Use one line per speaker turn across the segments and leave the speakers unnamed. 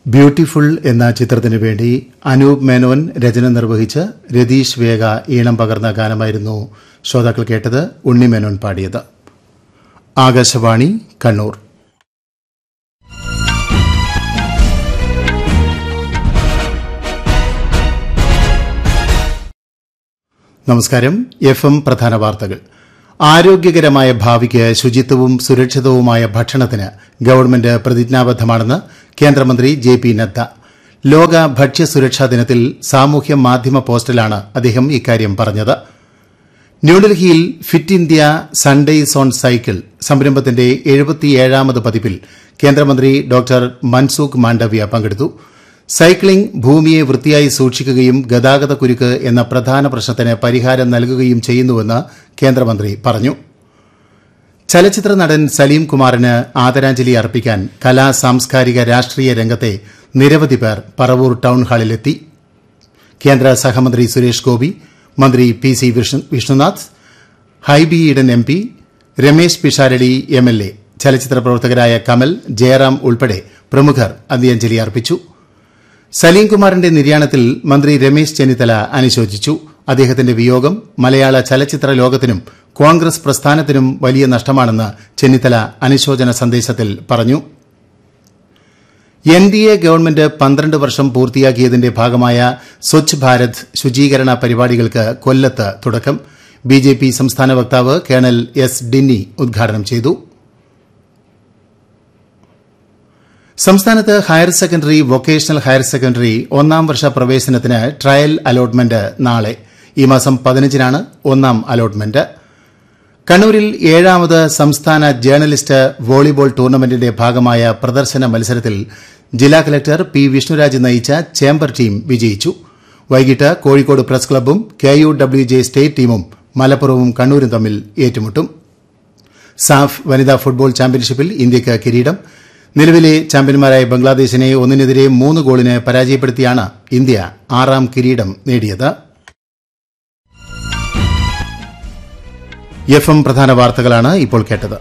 beautiful എന്ന ചിത്രത്തിനു വേണ്ടി അനൂപ് മേനോൻ രചന നിർവഹിച്ച് രതീഷ് വേഗ ഈണം പകർന്ന ഗാനമായിരുന്നു ശ്രോതാക്കൾ കേട്ടത് ഉണ്ണിമേനോൻ പാടിയത് ആകാശവാണി കണ്ണൂർ നമസ്കാരം എഫ് എം പ്രധാന വാർത്തകൾ ആരോഗ്യകരമായ ഭാവിക്ക് ശുചിത്വവും സുരക്ഷിതവുമായ ഭക്ഷണത്തിന് ഗവൺമെന്റ് പ്രതിജ്ഞാബദ്ധമാണെന്ന് കേന്ദ്രമന്ത്രി ജെ പി നദ്ദ ലോക ഭക്ഷ്യസുരക്ഷാ ദിനത്തിൽ സാമൂഹ്യ മാധ്യമ പോസ്റ്റിലാണ് അദ്ദേഹം ഇക്കാര്യം പറഞ്ഞത് ന്യൂഡൽഹിയിൽ Fit India Sundays on cycle സംരംഭത്തിന്റെ എഴുപത്തിയേഴാമത് പതിപ്പിൽ കേന്ദ്രമന്ത്രി ഡോക്ടർ മൻസൂഖ് മാണ്ഡവ്യ പങ്കെടുത്തു സൈക്ലിംഗ് ഭൂമിയെ വൃത്തിയായി സൂക്ഷിക്കുകയും ഗതാഗത കുരുക്ക് എന്ന പ്രധാന പ്രശ്നത്തിന് പരിഹാരം നൽകുകയും ചെയ്യുന്നുവെന്ന് കേന്ദ്രമന്ത്രി പറഞ്ഞു ചലച്ചിത്ര നടൻ സലീം കുമാറിന് ആദരാഞ്ജലി അർപ്പിക്കാൻ കലാ സാംസ്കാരിക രാഷ്ട്രീയ രംഗത്തെ നിരവധി പേർ പറവൂർ ടൌൺ ഹാളിലെത്തി കേന്ദ്ര സഹമന്ത്രി സുരേഷ് ഗോപി മന്ത്രി P C Vishnunath Hibi Eden M P Ramesh Pisharody M L A ചലച്ചിത്ര പ്രവർത്തകരായ കമൽ ജയറാം ഉൾപ്പെടെ പ്രമുഖർ അന്ത്യാഞ്ജലി അർപ്പിച്ചു സലീംകുമാറിന്റെ നിര്യാണത്തിൽ മന്ത്രി രമേശ് ചെന്നിത്തല അനുശോചിച്ചു അദ്ദേഹത്തിന്റെ വിയോഗം മലയാള ചലച്ചിത്ര ലോകത്തിനും കോൺഗ്രസ് പ്രസ്ഥാനത്തിനും വലിയ നഷ്ടമാണെന്ന് ചെന്നിത്തല അനുശോചന സന്ദേശത്തിൽ പറഞ്ഞു എൻ ഡി എ ഗവൺമെന്റ് പന്ത്രണ്ട് വർഷം പൂർത്തിയാക്കിയതിന്റെ ഭാഗമായ സ്വച്ഛ് ഭാരത് ശുചീകരണ പരിപാടികൾക്ക് കൊല്ലത്ത് തുടക്കം ബി ജെ പി സംസ്ഥാന വക്താവ് കേണൽ എസ് ഡിന്നി ഉദ്ഘാടനം ചെയ്തു സംസ്ഥാനത്ത് higher secondary vocational higher secondary ഒന്നാം വർഷ പ്രവേശനത്തിന് ട്രയൽ അലോട്ട്മെന്റ് നാളെ ഈ മാസം പതിനഞ്ചിനാണ് ഒന്നാം അലോട്ട്മെന്റ് കണ്ണൂരിൽ ഏഴാമത് സംസ്ഥാന ജേർണലിസ്റ്റ് വോളിബോൾ ടൂർണമെന്റിന്റെ ഭാഗമായ പ്രദർശന മത്സരത്തിൽ ജില്ലാ കലക്ടർ പി വിഷ്ണുരാജ് നയിച്ച ചേംബർ ടീം വിജയിച്ചു വൈകിട്ട് കോഴിക്കോട് പ്രസ് ക്ലബ്ബും K U W J state ടീമും മലപ്പുറവും കണ്ണൂരും തമ്മിൽ ഏറ്റുമുട്ടും സാഫ് വനിതാ ഫുട്ബോൾ ചാമ്പ്യൻഷിപ്പിൽ ഇന്ത്യയ്ക്ക് കിരീടം നിലവിലെ ചാമ്പ്യന്മാരായ ബംഗ്ലാദേശിനെ ഒന്നിനെതിരെ മൂന്ന് ഗോളിന് പരാജയപ്പെടുത്തിയാണ് ഇന്ത്യ ആറാം കിരീടം നേടിയത് എഫ് എം പ്രധാന വാർത്തകളാണ് ഇപ്പോൾ കേട്ടത്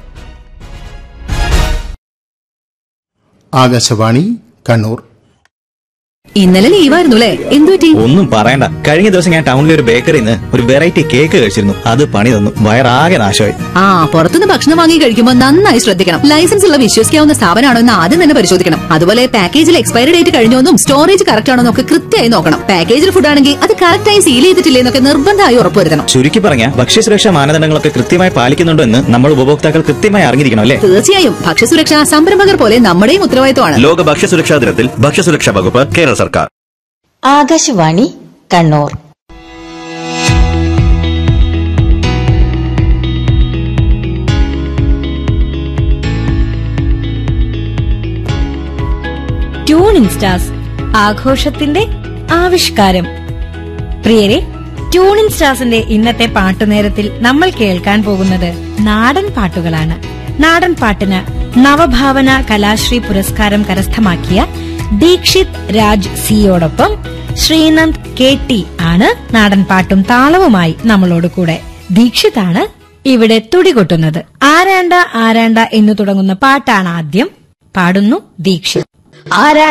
ആകാശവാണി കണ്ണൂർ
ഇന്നലെ ലീവായിരുന്നു അല്ലേ എന്തുപറ്റി
ഒന്നും പറയണ്ട കഴിഞ്ഞ ദിവസം ഞാൻ ടൗണിലെ ഒരു ബേക്കറിയിൽ നിന്ന് ഒരു വെറൈറ്റി കേക്ക് കഴിച്ചിരുന്നു അത് പണി തന്നു വയറാകെ നാശമായി
ആ പുറത്തുനിന്ന് ഭക്ഷണം വാങ്ങി കഴിക്കുമ്പോൾ നന്നായി ശ്രദ്ധിക്കണം ലൈസൻസ് ഉള്ള വിശ്വസിക്കാവുന്ന സ്ഥാപനമാണോ എന്ന് ആദ്യം തന്നെ പരിശോധിക്കണം അതുപോലെ പാക്കേജിൽ എക്സ്പയറി ഡേറ്റ് കഴിഞ്ഞോന്നും സ്റ്റോറേജ് കറക്റ്റ് ആണോ എന്നൊക്കെ കൃത്യമായി നോക്കണം പാക്കേജിൽ ഫുഡ് ആണെങ്കിൽ അത് കറക്റ്റായി സീൽ ചെയ്തിട്ടില്ലേ എന്നൊക്കെ നിർബന്ധമായി ഉറപ്പുവരുത്തണം
ചുരുക്കി പറഞ്ഞ ഭക്ഷ്യസുരക്ഷാ മാനദണ്ഡങ്ങളൊക്കെ കൃത്യമായി പാലിക്കുന്നുണ്ടോ എന്ന് നമ്മൾ ഉപഭോക്താക്കൾ കൃത്യമായി അറിഞ്ഞിരിക്കണം അല്ലേ
തീർച്ചയായും ഭക്ഷ്യസുരക്ഷ സംരംഭകർ പോലെ നമ്മുടെയും ഉത്തരവാദിത്തമാണ്
ലോക ഭക്ഷ്യസുരക്ഷാ ദിനത്തിൽ ഭക്ഷ്യസുരക്ഷാ വകുപ്പ് കേരള സർക്കാർ
ആകാശവാണി കണ്ണൂർ
ട്യൂൺ സ്റ്റാർസ് ആഘോഷത്തിന്റെ ആവിഷ്കാരം പ്രിയരെ ട്യൂണിൻ സ്റ്റാർസിന്റെ ഇന്നത്തെ പാട്ടുനേരത്തിൽ നമ്മൾ കേൾക്കാൻ പോകുന്നത് നാടൻ പാട്ടുകളാണ് നാടൻ പാട്ടിന് നവഭാവന കലാശ്രീ പുരസ്കാരം കരസ്ഥമാക്കിയ ദീക്ഷിത് രാജ് സിയോടൊപ്പം ശ്രീനന്ദ് കെ ടി ആണ് നാടൻ പാട്ടും താളവുമായി നമ്മളോട് കൂടെ ദീക്ഷിതാണ് ഇവിടെ തുടികൊട്ടുന്നത് ആരാണ്ട ആരാണ്ട എന്ന് തുടങ്ങുന്ന പാട്ടാണ് ആദ്യം പാടുന്നു ദീക്ഷിത്
ആരാ